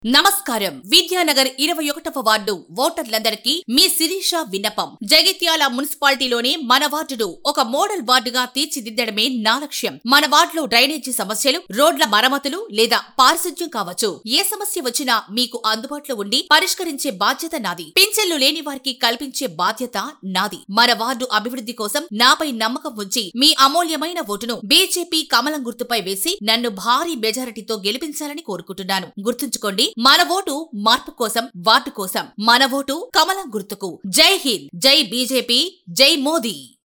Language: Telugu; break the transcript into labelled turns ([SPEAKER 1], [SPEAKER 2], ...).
[SPEAKER 1] నమస్కారం విద్యానగర్ ఇరవై ఒకటవ వార్డు ఓటర్లందరికీ మీ శిరీష విన్నపం జగిత్యాల మున్సిపాలిటీలోని మన వార్డును ఒక మోడల్ వార్డుగా తీర్చిదిద్దడమే నా లక్ష్యం మన వార్డులో డ్రైనేజీ సమస్యలు రోడ్ల మరమ్మతులు లేదా పారిశుధ్యం కావచ్చు ఏ సమస్య వచ్చినా మీకు అందుబాటులో ఉండి పరిష్కరించే బాధ్యత నాది పింఛన్లు లేని వారికి కల్పించే బాధ్యత నాది మన వార్డు అభివృద్ధి కోసం నాపై నమ్మకం ఉంచి మీ అమూల్యమైన ఓటును బీజేపీ కమలం గుర్తుపై వేసి నన్ను భారీ మెజారిటీతో గెలిపించాలని కోరుకుంటున్నాను గుర్తుంచుకోండి మన ఓటు మార్పు కోసం వార్డు కోసం మన ఓటు కమలం గుర్తుకు జై హింద్ జై బీజేపీ జై మోదీ